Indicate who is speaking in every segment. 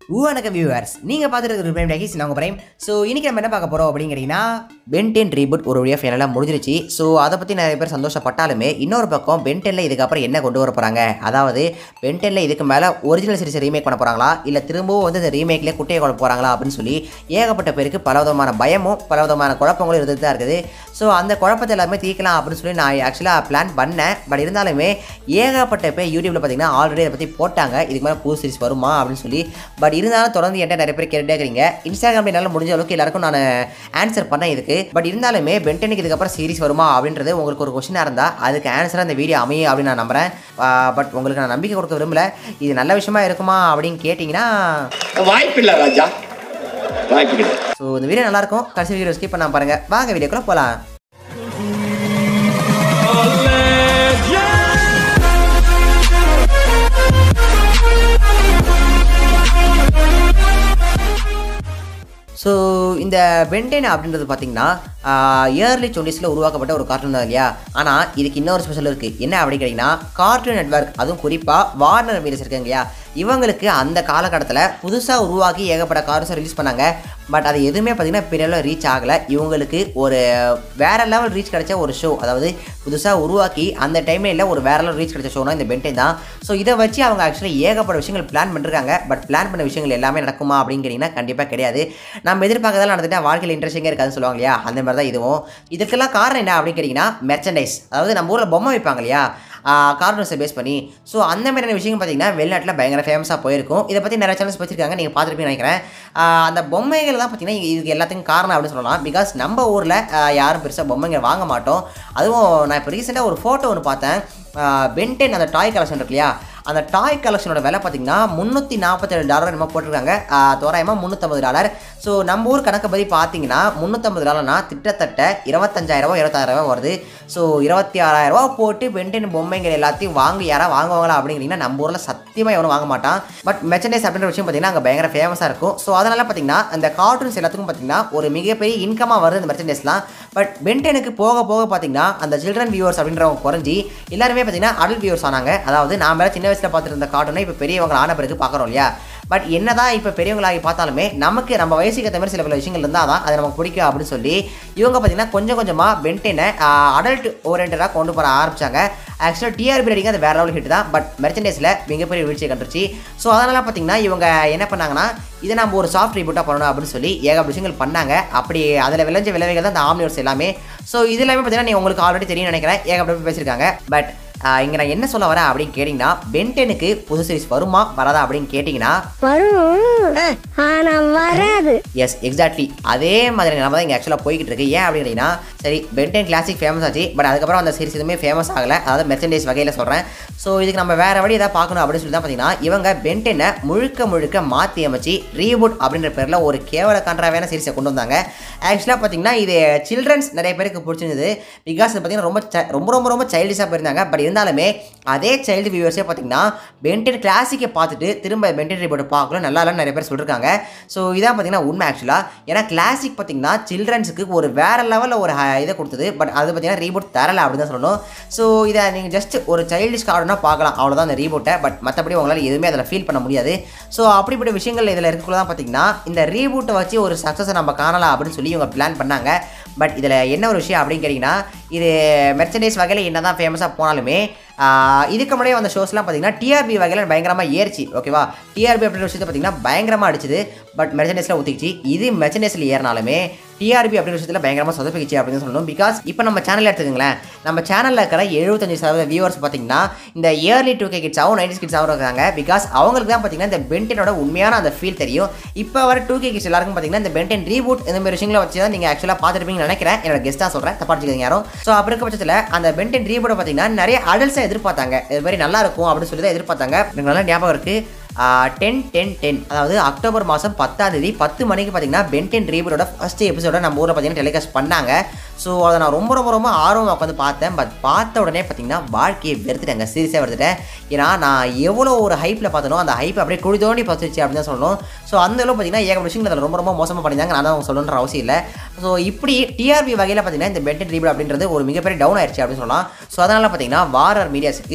Speaker 1: வணக்கம் வியூவர்ஸ் நீங்கள் பார்த்துட்டு இருக்கிற பிரேம் டேகிஸ் நான் உங்கள் பிரேம் ஸோ இன்றைக்கி நம்ம என்ன பார்க்க போகிறோம் அப்படிங்கிறீங்கன்னா பென்டென் ரீபூட் ஒரு வழியாக ஃபைனலாக முடிஞ்சிருச்சு ஸோ அதை பற்றி நிறைய பேர் சந்தோஷப்பட்டாலுமே இன்னொரு பக்கம் பென்டெனில் இதுக்கப்புறம் என்ன கொண்டு வர போகிறாங்க அதாவது பென்டெனில் இதுக்கு மேலே ஒரிஜினல் சீரிஸ் ரீமேக் பண்ண போகிறாங்களா இல்லை திரும்பவும் வந்து இந்த ரீமேக்லேயே குட்டையை கொண்டு போகிறாங்களா அப்படின்னு சொல்லி ஏகப்பட்ட பேருக்கு பலவிதமான பயமும் பலவிதமான குழப்பங்களும் இருந்துட்டு தான் இருக்குது ஸோ அந்த குழப்பத்தை எல்லாமே தீர்க்கலாம் அப்படின்னு சொல்லி நான் ஆக்சுவலாக பிளான் பண்ணேன் பட் இருந்தாலுமே ஏகப்பட்ட பேர் யூடியூப்பில் பார்த்தீங்கன்னா ஆல்ரெடி அதை பற்றி போட்டாங்க இதுக்கு மேலே புது சீரிஸ் வருமா அப்படின்னு சொல்லி பட் இருந்தாலும் தொடர்ந்து என்கிட்ட நிறைய பேர் கேட்டுட்டே இருக்கிறீங்க இன்ஸ்டாகிராமில் என்னால் முடிஞ்ச அளவுக்கு எல்லாருக்கும் நான் ஆன்சர் பண்ணேன் இதுக்கு பட் இருந்தாலுமே பென்டனுக்கு இதுக்கப்புறம் சீரிஸ் வருமா அப்படின்றது உங்களுக்கு ஒரு கொஸ்டினாக இருந்தால் அதுக்கு ஆன்சராக இந்த வீடியோ அமையும் அப்படின்னு நான் நம்புறேன் பட் உங்களுக்கு நான் நம்பிக்கை கொடுக்க விரும்பல இது நல்ல விஷயமா இருக்குமா அப்படின்னு கேட்டிங்கன்னா
Speaker 2: வாய்ப்பில்லை ராஜா வாய்ப்பு கிடையாது
Speaker 1: ஸோ இந்த வீடியோ நல்லாயிருக்கும் கடைசி வீடியோ ஸ்கிப் பண்ணாம பாருங்கள் வாங்க வீடியோக்குள்ளே போகலாம் ஸோ இந்த பென்டென் அப்படின்றது பார்த்தீங்கன்னா இயர்லி டுவெண்ட்டிஸில் உருவாக்கப்பட்ட ஒரு கார்ட்டூன் தான் இல்லையா ஆனால் இதுக்கு இன்னொரு ஸ்பெஷல் இருக்குது என்ன அப்படின்னு கேட்டிங்கன்னா கார்ட்டூன் நெட்வொர்க் அதுவும் குறிப்பாக வார்னர் மீடியஸ் இருக்காங்க இல்லையா இவங்களுக்கு அந்த காலகட்டத்தில் புதுசாக உருவாக்கி ஏகப்பட்ட கார்ஸை ரிலீஸ் பண்ணாங்க பட் அது எதுவுமே பார்த்தீங்கன்னா பெரிய அளவு ரீச் ஆகலை இவங்களுக்கு ஒரு வேற லெவல் ரீச் கிடைச்ச ஒரு ஷோ அதாவது புதுசாக உருவாக்கி அந்த டைமில் இல்லை ஒரு வேற லெவல் ரீச் கிடைச்ச ஷோனா இந்த பென்டென் தான் ஸோ இதை வச்சு அவங்க ஆக்சுவலி ஏகப்பட்ட விஷயங்கள் பிளான் பண்ணிருக்காங்க பட் பிளான் பண்ண விஷயங்கள் எல்லாமே நடக்குமா அப்படிங்கிறீங்கன்னா கண்டிப்பாக கிடையாது நம்ம எதிர்பார்க்கறதால நடந்துட்டா வாழ்க்கையில் இன்ட்ரெஸ்டிங்காக இருக்காதுன்னு சொல்லுவாங்க இல்லையா அந்த மாதிரி தான் இதுவும் இதுக்கெல்லாம் காரணம் என்ன அப்படின்னு கேட்டிங்கன்னா மெர்ச்சன்டைஸ் அதாவது நம்ம ஊரில் பொம்மை வைப்பாங்க இல்லையா கார்ட்டூன்ஸை பேஸ் பண்ணி ஸோ அந்த மாதிரியான விஷயம் பார்த்தீங்கன்னா வெளிநாட்டில் பயங்கர ஃபேமஸாக போயிருக்கும் இதை பற்றி நிறைய சேனல்ஸ் வச்சிருக்காங்க நீங்கள் பார்த்துருப்பீங்கன்னு நினைக்கிறேன் ஆஹ் அந்த பொம்மைகள் தான் பார்த்தீங்கன்னா இதுக்கு எல்லாத்துக்கும் காரணம் அப்படின்னு சொல்லலாம் பிகாஸ் நம்ம ஊரில் யாரும் பெருசாக பொம்மைங்க வாங்க மாட்டோம் அதுவும் நான் இப்போ ரீசெண்டாக ஒரு ஃபோட்டோ ஒன்று பார்த்தேன் பென்டென் அந்த டாய் கலெக்ஷன் இருக்கு இல்லையா அந்த டாய் கலெக்ஷனோட விலை பார்த்தீங்கன்னா முந்நூற்றி நாற்பத்தேழு டாலர் நம்ம போட்டிருக்காங்க ஆஹ் தோராயமாக முந்நூற்றம்பது டாலர் ஸோ நம்ம ஊர் கணக்கு பார்த்தீங்கன்னா முந்நூற்றம்பது டாலர்னா கிட்டத்தட்ட இருபத்தஞ்சாயிரரூவா இருபத்தாயிரரூவா வருது ஸோ இருபத்தி ஆறாயிரரூவா போட்டு பென்டென் பொம்மைகள் எல்லாத்தையும் வாங்கி யாராவது வாங்குவாங்களா அப்படிங்கிறீங்கன்னா நம்ம ஊரில் சத்தியமாக எவனும் வாங்க மாட்டான் பட் மெர்ச்சன்டைஸ் அப்படின்ற விஷயம் பார்த்தீங்கன்னா அங்கே பயங்கர ஃபேமஸாக இருக்கும் ஸோ அதனால் பார்த்தீங்கன்னா அந்த கார்ட்டூன்ஸ் எல்லாத்துக்கும் பார்த்தீங்கன்னா ஒரு மிகப்பெரிய இன்கமாக வருது இந்த மெர்ச்சன்டைஸ்லாம் பட் பென்டெனுக்கு போக போக பார்த்தீங்கன்னா அந்த சில்ட்ரன் வியூவர்ஸ் அப்படின்றவங்க குறைஞ்சி எல்லாருமே பார்த்தீங்கன்னா அடல்ட் வியூவர்ஸ் ஆனாங்க அதாவது நான் மேலே சின்ன வயசில் பார்த்துட்டு இருந்த கார்ட்டூனை இப்போ பெரியவங்க ஆன பிறகு பார்க்குறோம் இல்லையா பட் என்னதான் இப்போ பெரியவங்களாகி பார்த்தாலுமே நமக்கு நம்ம வயசுக்கு ஏற்ற மாதிரி சில பல விஷயங்கள் இருந்தால் தான் அது நமக்கு பிடிக்கும் அப்படின்னு சொல்லி இவங்க பார்த்தீங்கன்னா கொஞ்சம் கொஞ்சமாக பென்டெனை அடல்ட் ஓரியன்டாக கொண்டு போக ஆரம்பிச்சாங்க ஆக்சுவலாக டிஆர்பி ரேட்டிங் அது வேற லெவல் ஹிட் தான் பட் மெர்ச்சன்டைஸில் மிகப்பெரிய வீழ்ச்சியை கண்டுருச்சு ஸோ அதனால் பார்த்தீங்கன்னா இவங்க என்ன பண்ணாங்கன்னா இதை நம்ம ஒரு சாஃப்ட் ரீபூட்டாக பண்ணணும் அப்படின்னு சொல்லி ஏகப்பட்ட விஷயங்கள் பண்ணாங்க அப்படி அதில் விளைஞ்ச விளைவுகள் தான் இந்த ஆம்னிவர்ஸ் எல்லாமே ஸோ இது எல்லாமே பார்த்தீங்கன்னா நீ உங்களுக்கு ஆல்ரெடி தெரியும் நினைக்கிறேன் ஏகப்பட்ட பேர் பேசியிருக்காங்க பட் இங்கே நான் என்ன சொல்ல வரேன் அப்படின்னு கேட்டிங்கன்னா பென்டெனுக்கு புது சீரிஸ் வருமா வராதா அப்படின்னு கேட்டிங்கன்னா
Speaker 3: வரும் ஆனா வராது
Speaker 1: எஸ் எக்ஸாக்ட்லி அதே மாதிரி நம்ம தான் இங்கே ஆக்சுவலாக போய்கிட்டு இருக்கு ஏன் அப்படின்னா சரி பென்டென் கிளாசிக் ஃபேமஸ் ஆச்சு பட் அதுக்கப்புறம் அந்த சீரிஸ் எதுவுமே ஃபேமஸ் ஆகலை அதாவது மெர்ச்சன்டைஸ் வகையில் சொல்கிறேன் ஸோ இதுக்கு நம்ம வேறு வழி எதாவது பார்க்கணும் அப்படின்னு சொல்லி தான் பார்த்தீங்கன்னா இவங்க பென்டெனை முழுக்க முழுக்க மாற்றி அமைச்சு ரீபூட் அப்படின்ற பேரில் ஒரு கேவல கன்றாவையான சீரிஸை கொண்டு வந்தாங்க ஆக்சுவலாக பார்த்தீங்கன்னா இது சில்ட்ரன்ஸ் நிறைய பேருக்கு பிடிச்சிருந்தது பிகாஸ் இது பார்த்தீங்கன்னா ரொம்ப chi- ரொம்ப ரொம்ப ரொம்ப சைல்டிஷாக போயிருந்தாங்க பட் இருந்தாலுமே அதே சைல்டு வியூவர்ஸே பார்த்தீங்கன்னா பென்டென் கிளாசிக்கை பார்த்துட்டு திரும்ப பென்டென் ரீபோர்ட் பார்க்கணும் நல்லா இல்லைன்னு நிறைய பேர் சொல்லியிருக்காங்க ஸோ இதான் பார்த்தீங்கன்னா உண்மை ஆக்சுவலாக ஏன்னா கிளாசிக் பார்த்தீங்கன்னா சில்ட்ரன்ஸுக்கு ஒரு வேற லெவலில் ஒரு ஹ- இதை கொடுத்தது பட் அது பார்த்தீங்கன்னா ரீபோட் தரலை அப்படின்னு தான் சொல்லணும் ஸோ இதை நீங்கள் ஜஸ்ட் ஒரு சைல்டிஷ் கார்டுனா பார்க்கலாம் அவ்வளோதான் அந்த ரீபோட்டை பட் மற்றபடி உங்களால் எதுவுமே அதில் ஃபீல் பண்ண முடியாது ஸோ அப்படிப்பட்ட விஷயங்கள் இதில் இருக்கக்குள்ள தான் பார்த்தீங்கன்னா இந்த ரீபூட்டை வச்சு ஒரு சக்ஸஸை நம்ம காணலாம் அப்படின்னு சொல்லி இவங்க பிளான் பண்ணாங்க பட் இதில் என்ன ஒரு விஷயம் அப்படின்னு கேட்டிங்கன்னா இது மெர்ச்சன்டைஸ் வகையில் என்ன தான் ஃபேமஸாக போனாலுமே ஆஹ் இதுக்கு முன்னாடியே வந்த ஷோஸ்லாம் பார்த்தீங்கன்னா டிஆர்பி வகையில் பயங்கரமாக ஏறிச்சு ஓகேவா டிஆர்பி அப்படின்ற விஷயத்தை பார்த்தீங்கன்னா பயங்கரமாக அடிச்சுது பட் மெர்ச்சன்டைஸில் ஊற்றிக்கிச்சு இது மெர்ச்சன்டைஸில் ஏறினாலுமே டிஆர்பி அப்படின்ற விஷயத்தில் பயங்கரமாக சொதப்பிக்கிச்சு அப்படின்னு சொல்லணும் பிகாஸ் இப்போ நம்ம சேனலில் எடுத்துக்கங்களேன் நம்ம சேனலில் இருக்கிற எழுபத்தஞ்சு சதவீத வியூவர்ஸ் பார்த்தீங்கன்னா இந்த இயர்லி டூ கே கிட்ஸாகவும் நைன்டி கிட்ஸாகவும் இருக்காங்க பிகாஸ் அவங்களுக்கு தான் பார்த்தீங்கன்னா இந்த பென்டெனோட உண்மையான அந்த ஃபீல் தெரியும் இப்போ வர டூ கே கிட்ஸ் எல்லாருக்கும் பார்த்தீங்கன்னா இந்த பென்டென் ரீபூட் இந்த மாதிரி விஷயங்களை வச்சு தான் நீங்கள் ஆக்சுவலாக பார்த்துருப்பீங்கன்னு நினைக்கிறேன் என்னோட கெஸ்ட்டாக சொல்கிறேன் தப்பா வச்சுக்கோங்க யாரும் ஸோ அப்படி இருக்க பட்சத்தில் அந்த பென்டென் ரீபூட்டை பார்த்தீங்கன்னா நிறைய அடல்ட்ஸை எதிர்பார்த்தாங்க இது மாதிரி நல்லா இருக்கும் அப்படின்னு சொல்லி தான் எதிர்பார்த்தாங்க எனக்கு நல்லா ஞாபகம் இருக்குது டென் டென் டென் அதாவது அக்டோபர் மாதம் பத்தாம் தேதி பத்து மணிக்கு பார்த்தீங்கன்னா பென்டென் ரீபரோட ஃபர்ஸ்ட் எபிசோட நம்ம ஊரில் பார்த்தீங்கன்னா டெலிகாஸ்ட் பண்ணாங்க ஸோ அதை நான் ரொம்ப ரொம்ப ரொம்ப ஆர்வமாக உட்காந்து பார்த்தேன் பட் பார்த்த உடனே பார்த்தீங்கன்னா வாழ்க்கையை வெறுத்துட்டேங்க சீரியஸாக வெறுத்துட்டேன் ஏன்னா நான் எவ்வளோ ஒரு ஹைப்பில் பார்த்தனோ அந்த ஹைப் அப்படியே குழி தோண்டி பார்த்துச்சு அப்படின்னு தான் சொல்லணும் ஸோ அந்த அளவு பார்த்தீங்கன்னா ஏகப்பட்ட விஷயங்கள் அதில் ரொம்ப ரொம்ப மோசமாக பண்ணியிருந்தாங்க நான் தான் சொல்லணுன்ற அவசியம் இல்லை ஸோ இப்படி டிஆர்பி வகையில் பார்த்தீங்கன்னா இந்த பென்டென் ரீபல் அப்படின்றது ஒரு மிகப்பெரிய டவுன் ஆயிடுச்சு அப்படின்னு சொல்லலாம் ஸோ அதனால் பார்த்தீங்கன்னா வாரர் மீடியாஸுக்கு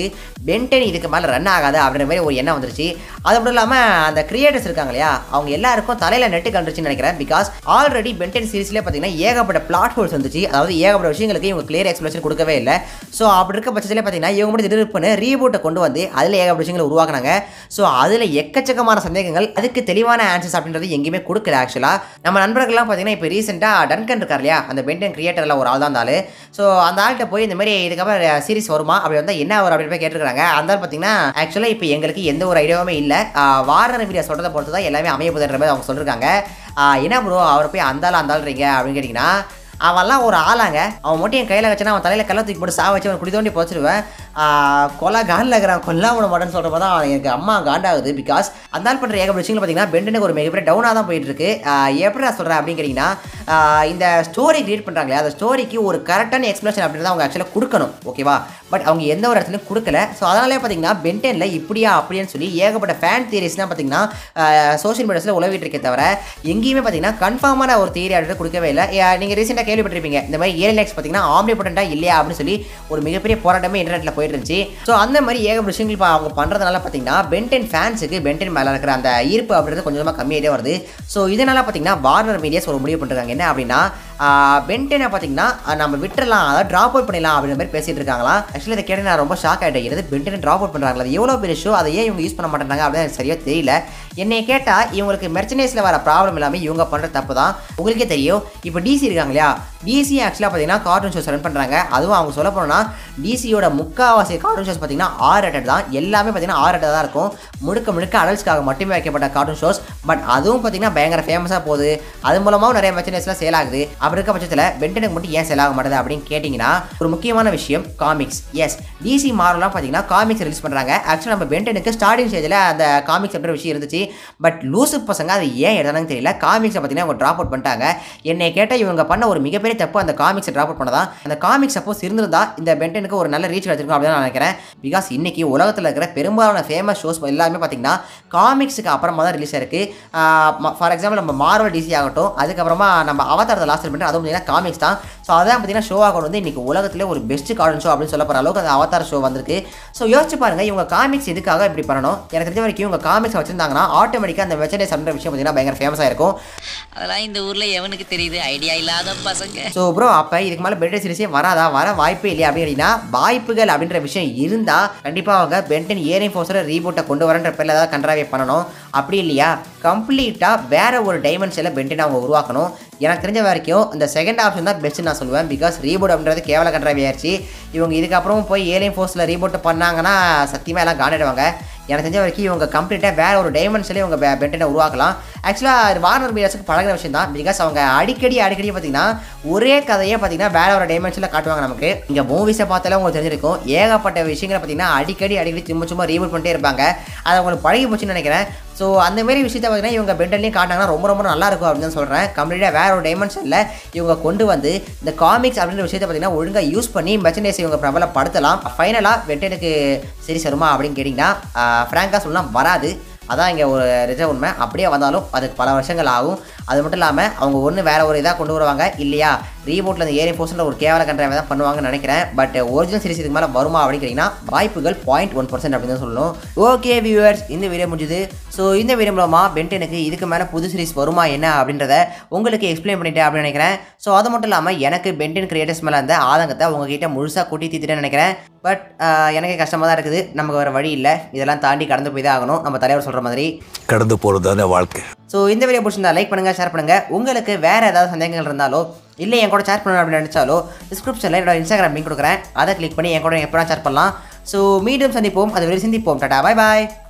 Speaker 1: பென்டென் இதுக்கு மேலே ரன் ஆகாது அப்படின்ற மாதிரி ஒரு எண்ணம் வந்துருச்சு அது மட்டும் இல்லாமல் அந்த கிரியேட்டர்ஸ் இருக்காங்க இல்லையா அவங்க எல்லாருக்கும் தலையில் நெட்டு கண்டுச்சுன்னு நினைக்கிறேன் பிகாஸ் ஆல்ரெடி பென்டென் சீரிஸ்லேயே பார்த்தீங்கன்னா ஏகப்பட்ட பிளாட் ஹோல்ஸ் வந்துச்சு அதாவது ஏகப்பட்ட விஷயங்களுக்கு இவங்க கிளியர் எக்ஸ்பிளேஷன் கொடுக்கவே இல்லை ஸோ அப்படி இருக்க பட்சத்தில் பார்த்தீங்கன்னா இவங்க மட்டும் திடீர் பண்ணி ரீபூட்டை கொண்டு வந்து அதில் ஏகப்பட்ட விஷயங்களை உருவாக்குனாங்க ஸோ அதில் எக்கச்சக்கமான சந்தேகங்கள் அதுக்கு தெளிவான ஆன்சர்ஸ் அப்படின்றது எங்கேயுமே கொடுக்கல ஆக்சுவலாக நம்ம நண்பர்கள்லாம் பார்த்தீங்கன்னா இப்போ ரீசெண்டாக டன்கன் இருக்கார் இல்லையா அந்த பென்டன் கிரியேட்டரில் ஒரு ஆள் தான் இருந்தாலும் ஸோ அந்த ஆள்கிட்ட போய் இந்த மாதிரி இதுக்கப்புறம் சீரிஸ் வருமா அப்படி வந்தால் என்ன வரும் அப்படின்னு போய் கேட்டிருக்காங்க அந்த ஆள் பார்த்தீங்கன்னா ஆக்சுவலாக இப்போ எங்களுக்கு எந்த ஒரு ஐடியாவுமே இல்லை வாரண வீடியோ சொல்கிறத பொறுத்து தான் எல்லாமே அமைய போதுன்ற மாதிரி அவங்க சொல்லியிருக்காங்க ஆஹ் என்ன ப்ரோ அவரை போய் அந்த ஆள் அந்த ஆள்றீங்க அப்படின்னு கேட்டிங்கன்னா அவன்லாம் ஒரு ஆளாங்க அவன் மட்டும் என் கையில் வச்சுனா அவன் தலையில் கல்ல தூக்கி போட்டு சா வச்சு அவன் குடி தோண்டி போச்சிருவேன் கொலை காண்டில் இருக்கிறான் கொல்லாம விட மாட்டேன்னு சொல்கிறப்ப தான் எனக்கு அம்மா காண்டாகுது பிகாஸ் அந்த ஆள் பண்ணுற ஏக விஷயங்கள் பார்த்தீங்கன்னா பெண்டனுக்கு ஒரு மிகப்பெரிய டவுனாக தான் போயிட்டு இருக்கு ஆஹ் எப்படி நான் சொல்கிறேன் அப்படின்னு கேட்டிங்கன்னா ஆஹ் இந்த ஸ்டோரி கிரியேட் பண்ணுறாங்களே அந்த ஸ்டோரிக்கு ஒரு கரெக்டான எக்ஸ்பிளேஷன் அப்படின்றத அவங்க ஆக்சுவலாக கொடுக்கணும் ஓகேவா பட் அவங்க எந்த ஒரு இடத்துலையும் கொடுக்கல ஸோ அதனாலே பார்த்தீங்கன்னா பென்டெனில் இப்படியா அப்படின்னு சொல்லி ஏகப்பட்ட ஃபேன் தியரிஸ்லாம் பார்த்தீங்கன்னா சோஷியல் மீடியாஸில் உலவிட்டு இருக்கே தவிர எங்கேயுமே பார்த்தீங்கன்னா கன்ஃபார்மான ஒரு தியரி அப்படின்றது கொடுக்கவே இல்லை நீங்கள் ரீசெண்டாக கேள்விப்பட்டிருப்பீங்க இந்த மாதிரி ஏஎல்எக்ஸ் பார்த்தீங்கன்னா ஆம்னிபொட்டண்ட்டாக இல்லையா அப்படின்னு சொல்லி ஒரு மிகப்பெரிய போராட்டமே இன்டர்நெட்டில் போயிட்டு இருந்துச்சு ஸோ அந்த மாதிரி ஏகப்பட்ட விஷயங்கள் இப்போ அவங்க பண்ணுறதுனால பார்த்தீங்கன்னா பென்டென் ஃபேன்ஸுக்கு பென்டென் மேலே இருக்கிற அந்த ஈர்ப்பு அப்படின்றது கொஞ்சம் கொஞ்சமாக கம்மியாகிட்டே வருது ஸோ இதனால் பார்த்தீங்கன்னா வார்னர் மீடியாஸ் ஒரு முடிவு பண்ணுறாங்க என்ன அப்படின்னா பென்டெனை பார்த்தீங்கன்னா ஆஹ் நம்ம விட்டுறலாம் அதாவது ட்ராப் அவுட் பண்ணிடலாம் அப்படின்ற மாதிரி பேசிட்டு இருக்காங்களா ஆக்சுவலி இதை கேட்டு நான் ரொம்ப ஷாக் ஆகிட்டேன் என்னது பென்டெனை ட்ராப் அவுட் பண்ணுறாங்களா அது எவ்வளோ பெரிய ஷோ அதை ஏன் இவங்க யூஸ் பண்ண மாட்டேங்கிறாங்க அப்படின்னு எனக்கு சரியாக தெரியல என்னை கேட்டால் இவங்களுக்கு மெர்ச்சனைஸில் வர ப்ராப்ளம் இல்லாமல் இவங்க பண்ணுற தப்பு தான் உங்களுக்கே தெரியும் இப்போ டிசி இருக்காங்க இல்லையா டிசி ஆக்சுவலாக பார்த்தீங்கன்னா கார்ட்டூன் ஷோஸ் ரன் பண்ணுறாங்க அதுவும் அவங்க சொல்ல போனோம்னா டிசியோட முக்காவாசி கார்ட்டூன் ஷோஸ் பார்த்தீங்கன்னா ஆர் ரேட்டட் தான் எல்லாமே பார்த்தீங்கன்னா ஆர் ரேட்டட் தான் இருக்கும் முழுக்க முழுக்க அடல்ட்ஸ்க்காக மட்டுமே வைக்கப்பட்ட கார்ட்டூன் ஷோஸ் பட் அதுவும் பார்த்தீங்கன்னா பயங்கர ஃபேமஸாக போகுது அது மூலமாகவும் நிறைய மெர்ச்சனைஸ்லாம் சேல் ஆகுது அப்படி இருக்க பட்சத்தில் பென்டனுக்கு மட்டும் ஏன் சேல் ஆக மாட்டேது அப்படின்னு கேட்டிங்கன்னா ஒரு முக்கியமான விஷயம் காமிக்ஸ் எஸ் டிசி மார்வெலாம் பார்த்தீங்கன்னா காமிக்ஸ் ரிலீஸ் பண்ணுறாங்க ஆக்சுவலாக நம்ம பென்டனுக்கு ஸ்டார்டிங் ஸ்டேஜில் அந்த காமிக்ஸ் அப்படின்ற விஷயம் இருந்துச்சு பட் லூசு பசங்க அது ஏன் எடுத்தானு தெரியல காமிக்ஸை பார்த்தீங்கன்னா அவங்க ட்ராப் அவுட் பண்ணிட்டாங்க என்னை கேட்டால் இவங்க பண்ண ஒரு மிகப்பெரிய தப்பு அந்த காமிக்ஸை ட்ராப் அவுட் பண்ணதான் அந்த காமிக்ஸ் சப்போஸ் இருந்திருந்தா இந்த பென்டனுக்கு ஒரு நல்ல ரீச் கிடைச்சிருக்கும் அப்படின்னு நான் நினைக்கிறேன் பிகாஸ் இன்னைக்கு உலகத்தில் இருக்கிற பெரும்பாலான ஃபேமஸ் ஷோஸ் எல்லாமே பார்த்தீங்கன்னா காமிக்ஸுக்கு அப்புறமா தான் ரிலீஸ் ஆயிருக்கு ஃபார் எக்ஸாம்பிள் நம்ம மார்வல் டிசி ஆகட்டும் அதுக்கப்புறமா நம்ம அவதாரத்தை லாஸ்ட் பண்ணிட்டு அதுவும் பார்த்தீங்கன்னா காமிக்ஸ் தான் ஸோ அதான் பார்த்தீங்கன்னா ஷோ ஆகணும் வந்து இன்னைக்கு உலகத்திலே ஒரு பெஸ்ட் கார்டன் ஷோ அப்படின்னு சொல்ல போகிற அளவுக்கு அந்த அவதார ஷோ வந்திருக்கு ஸோ யோசிச்சு பாருங்க இவங்க காமிக்ஸ் எதுக்காக இப்படி பண்ணணும் எனக்கு தெரிஞ்ச வரைக்கும் இவங்க காமிக்ஸ் வச்சிருந்தாங்கன்னா ஆட்டோமேட்டிக்காக அந்த வெச்சனைஸ் அப்படின்ற விஷயம் பார்த்தீங்கன்னா பயங்கர ஃபேமஸாக இருக்கும்
Speaker 4: அதெல்லாம் இந்த ஊர்ல எவனுக்கு தெரியுது ஐடியா இல்லாத பசங்க
Speaker 1: ஸோ ப்ரோ அப்போ இதுக்கு மேலே பென்டன் சீரிஸே வராதா வர வாய்ப்பே இல்லையா அப்படின்னா வாய்ப்புகள் அப்படின்ற விஷயம் இருந்தால் கண்டிப்பாக அவங்க பென்டன் ஏரிங் ஃபோர்ஸில் ரீபூட்டை கொண்டு வரன்ற பேரில் ஏதாவது கன்றாவே பண்ணணும் அப்படி இல்லையா கம்ப்ளீட்டாக வேற ஒரு டைமென்ஷனில் பென்டன் அவங்க உருவாக்கணும் எனக்கு தெரிஞ்ச வரைக்கும் இந்த செகண்ட் ஆப்ஷன் தான் பெஸ்ட்டு நான் சொல்லுவேன் பிகாஸ் ரீபூட் அப்படின்றது கேவல கன்றாவே ஆயிடுச்சு இவங்க இதுக்கப்புறம் போய் ஏலியன் ஃபோர்ஸில் ரீபூட் பண்ணாங்கன்னா சத்தியமாக எல்லாம் காண்டிடுவாங்க எனக்கு தெரிஞ்ச வரைக்கும் இவங்க கம்ப்ளீட்டாக வேற ஒரு டைமென்ஷன்லேயே இவங்க பென்டனை உருவாக்கலாம் ஆக்சுவலாக வார்னர் மீடியாஸுக்கு பழகிற விஷயம் தான் பிகாஸ் அவங்க அடிக்கடி அடிக்கடி பார்த்தீங்கன்னா ஒரே கதையே பார்த்தீங்கன்னா வேற ஒரு டைமென்ஷனில் காட்டுவாங்க நமக்கு இங்கே மூவிஸை பார்த்தாலே உங்களுக்கு தெரிஞ்சிருக்கும் ஏகப்பட்ட விஷயங்களை பார்த்தீங்கன்னா அடிக்கடி அடிக்கடி சும்மா சும்மா ரீபூட் பண்ணிட்டே இருப்பாங்க அது அவங்களுக்கு பழகி போச்சுன்னு நினைக்கிறேன் ஸோ அந்த மாதிரி விஷயத்த பார்த்தீங்கன்னா இவங்க பென்டன்லேயும் காட்டினாங்கன்னா ரொம்ப ரொம்ப நல்லா இருக்கும் அப்படின்னு தான் சொல்கிறேன் கம்ப்ளீட்டாக வேற ஒரு டைமென்ஷனில் இவங்க கொண்டு வந்து இந்த காமிக்ஸ் அப்படின்ற விஷயத்தை பார்த்தீங்கன்னா ஒழுங்காக யூஸ் பண்ணி மெர்ச்சனைஸ் இவங்க பிரபலப்படுத்தலாம் ஃபைனலாக வெட்டனுக்கு சரி சருமா அப்படின்னு கேட்டிங்கன்னா ஃப்ராங்காக சொல்லலாம் வராது அதான் இங்கே ஒரு ரிஜ உண்மை அப்படியே வந்தாலும் அதுக்கு பல வருஷங்கள் ஆகும் அது மட்டும் இல்லாமல் அவங்க ஒன்று வேற ஒரு இதாக கொண்டு வருவாங்க இல்லையா ரீபோட்டில் அந்த ஏரியா போர்ஷனில் ஒரு கேவல கண்ட்ராவை தான் பண்ணுவாங்கன்னு நினைக்கிறேன் பட் ஒரிஜினல் சீரிஸ் இதுக்கு மேலே வருமா அப்படின்னு கேட்டிங்கன்னா வாய்ப்புகள் பாயிண்ட் ஒன் பர்சன்ட் அப்படின்னு தான் சொல்லணும் ஓகே வியூவர்ஸ் இந்த வீடியோ முடிஞ்சுது ஸோ இந்த வீடியோ மூலமாக பென்டனுக்கு இதுக்கு மேலே புது சீரிஸ் வருமா என்ன அப்படின்றத உங்களுக்கு எக்ஸ்பிளைன் பண்ணிட்டேன் அப்படின்னு நினைக்கிறேன் ஸோ அது மட்டும் இல்லாமல் எனக்கு பென்டன் கிரியேட்டர்ஸ் மேலே அந்த ஆதங்கத்தை உங்ககிட்ட முழுசாக கூட்டி தீத்துட்டேன்னு நினைக்கிறேன் பட் எனக்கு கஷ்டமாக தான் இருக்குது நமக்கு வேறு வழி இல்லை இதெல்லாம் தாண்டி கடந்து போய் தான் ஆகணும் நம்ம தலைவர் சொல்கிற மாதிரி
Speaker 5: கடந்து போகிறது தானே வாழ்க்கை
Speaker 1: ஸோ இந்த வீடியோ பிடிச்சிருந்தா லைக் பண்ணுங்கள் ஷேர் பண்ணுங்கள் உங்களுக்கு வேறு ஏதாவது சந்தேகங்கள் இருந்தாலோ இல்லை என் கூட ஷேர் பண்ணணும் அப்படின்னு நினச்சாலோ டிஸ்கிரிப்ஷனில் என்னோட இன்ஸ்டாகிராம் லிங்க் கொடுக்குறேன் அதை கிளிக் பண்ணி என் கூட எப்போ ஷேர் பண்ணலாம் ஸோ மீண்டும் சந்திப்போம் அது வரை சிந்திப்போம் டாடா பாய் பாய்